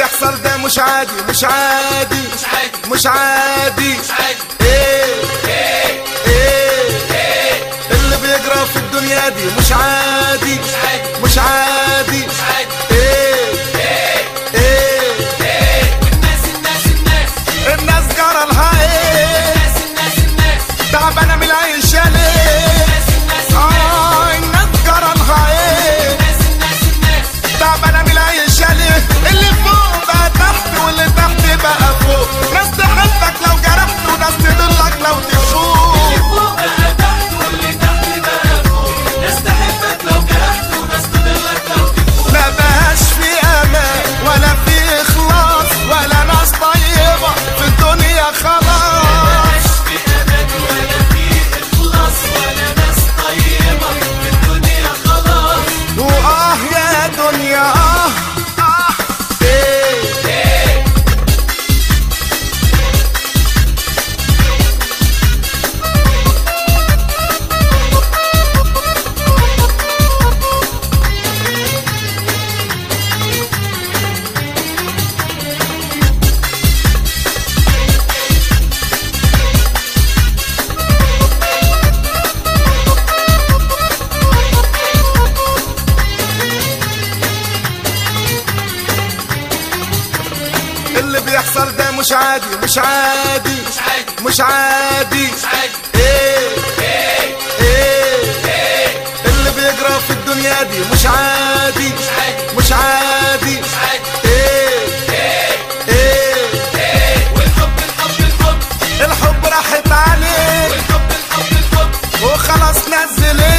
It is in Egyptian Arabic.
بيحصل ده مش عادي مش عادي مش عادي مش عادي مش عادي ايه ايه ايه ايه اللي بيجرى في الدنيا دي مش عادي مش عادي مش عادي مش عادي ايه ايه ايه ايه والناس الناس الناس الناس جرى لها ايه الناس الناس الناس تعبانه من العيشه ليه الناس الناس اه الناس جرى لها ايه الناس الناس الناس تعبانه من العيشه ليه اللي فوق بقى تحت واللي تحت بقى فوق ناس تحبك لو جرحت وناس تضلك لو تفوق اللي فوق بقى تحت واللي تحت بقى فوق ناس تحبك لو جرحت وناس تضلك لو تفوق ما بقاش في امان ولا في اخلاص ولا ناس طيبه في الدنيا خلاص مش في امان ولا في اخلاص ولا ناس طيبه في الدنيا خلاص واه يا دنيا اه اه ايه اللي بيحصل ده مش عادي مش عادي مش عادي مش عادي مش عادي ايه ايه ايه ايه اللي بيجرى في الدنيا دي مش عادي مش عادي مش عادي مش عادي ايه ايه ايه ايه والحب الحب الحب الحب راحت عليه والحب الحب الحب وخلاص نزل